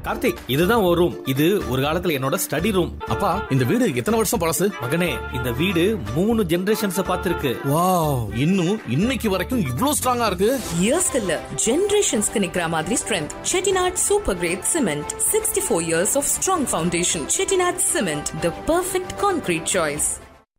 கார்த்திக் இதுதான் ஒரு ரூம் இது ஒரு காலத்துல என்னோட ஸ்டடி ரூம் அப்பா இந்த வீடு எத்தனை வருஷம் பழசு மகனே இந்த வீடு மூணு ஜெனரேஷன்ஸ் பார்த்திருக்கு வாவ் இன்னும் இன்னைக்கு வரைக்கும் இவ்ளோ ஸ்ட்ராங்கா இருக்கு இயர்ஸ்க்கு இல்ல ஜெனரேஷன்ஸ்க்கு நிக்கிற மாதிரி strength Chettinad super great cement sixty four years of strong foundation Chettinad cement the perfect concrete choice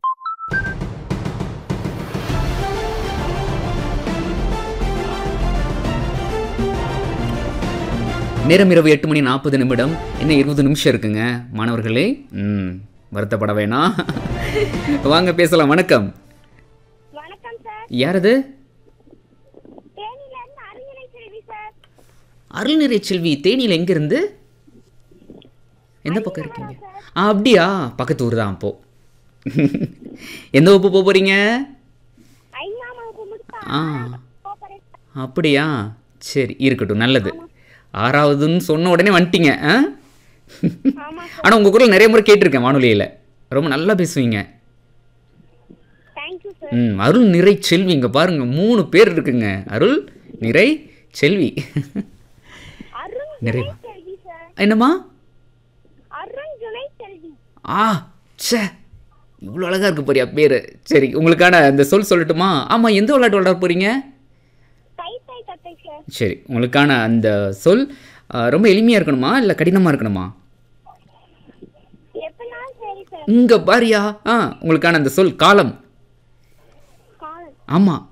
நேரம் இரவு எட்டு மணி நாற்பது நிமிடம் இன்னும் இருபது நிமிஷம் இருக்குங்க மாணவர்களே ம் வருத்தப்பட வேணாம் வாங்க பேசலாம் வணக்கம் வணக்கம் சார் யார் அது தேனியில இருந்து அறிஞரை செல்வி சார் அருள்நிறை செல்வி தேனியில் எங்கேருந்து எந்த பக்கம் இருக்கீங்க ஆ அப்படியா பக்கத்து ஊர் தான் அப்போ எந்த வகுப்பு போக போகிறீங்க ஐந்தாம் வகுப்பு முடித்தா ஆ கோபுரம் அப்படியா சரி இருக்கட்டும் நல்லது ஆறாவதுன்னு சொன்ன உடனே வந்துட்டீங்க ஆ ஆமா ஆனால் உங்கள் குரல் நிறைய முறை கேட்டிருக்கேன் வானொலியில் ரொம்ப நல்லா பேசுவீங்க தேங்க்யூ சார் ம் அருள் நிறை செல்வி இங்கே பாருங்க மூணு பேர் இருக்குங்க அருள் நிறை செல்வி அருண் நிறைவா செல்வி சார் என்னம்மா அருண் துணை செல்வி ஆ ச்சே இவ்வளோ அழகாக இருக்கு போறியா பேர் சரி உங்களுக்கான அந்த சொல் சொல்லட்டுமா ஆமாம் எந்த விளையாட்டு விளையாட போகிறீங்க கை கை தட்டை சார் சரி உங்களுக்கான அந்த சொல் ஆ, ரொம்ப எளிமையாக இருக்கணுமா இல்லை கடினமாக இருக்கணுமா எப்பனாலும் சரி சார் இங்கே பாரியா ஆ உங்களுக்கான அந்த சொல் காலம் காலன் ஆமாம்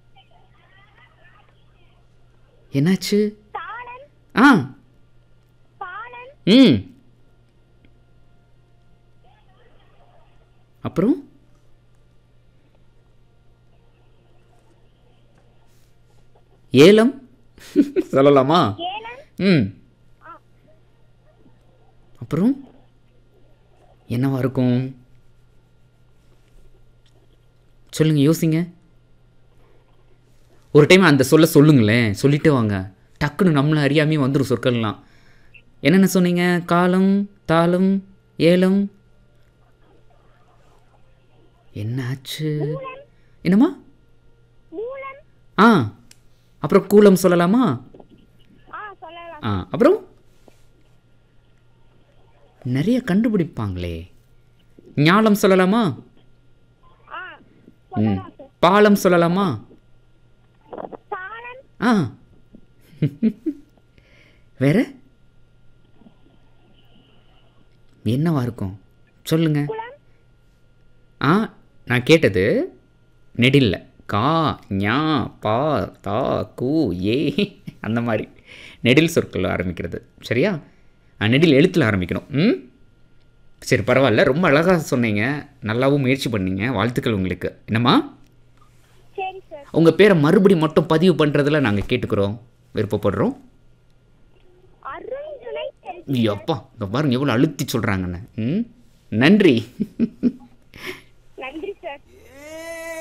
என்னாச்சு தாளன் ஆ பாலன் ம் அப்புறம் ஏலம் சொல்லலாமா ஏலன் ம் அப்புறம் என்னவா இருக்கும் சொல்லுங்க யோசிங்க ஒரு டைம் அந்த சொல்ல சொல்லுங்களேன் சொல்லிட்டே வாங்க டக்குன்னு நம்மளை அறியாமே வந்துடும் சொற்கள்லாம் என்னென்ன சொன்னீங்க காலம் தாளம் ஏலம் என்னாச்சு என்னம்மா மூலம் ஆ அப்புறம் கூலம் சொல்லலாமா ஆ சொல்லலாம் ஆ அப்புறம் நிறைய கண்டுபிடிப்பாங்களே ஞாலம் சொல்லலாமா ஆ ம் பாலம் சொல்லலாமா தாளன் ஆ வேற என்னவா இருக்கும் சொல்லுங்க ஆ நான் கேட்டது நெடில்ல கா ஞா பா தா கூ ஏ அந்த மாதிரி நெடில் சொற்கள் ஆரம்பிக்கிறது சரியா ஆ, நெடில் எழுத்தில் ஆரம்பிக்கணும் ம் சரி பரவாயில்ல ரொம்ப அழகாக சொன்னீங்க நல்லாவும் முயற்சி பண்ணீங்க வாழ்த்துக்கள் உங்களுக்கு என்னம்மா சரி சார் உங்கள் பேரை மறுபடி மட்டும் பதிவு பண்ணுறதுல நாங்கள் கேட்டுக்கிறோம் விருப்பப்படுறோம் அருண் துணை செல்வி அப்பா இங்கே பாருங்க எவ்வளோ அழுத்தி சொல்கிறாங்கன்னு ம் நன்றி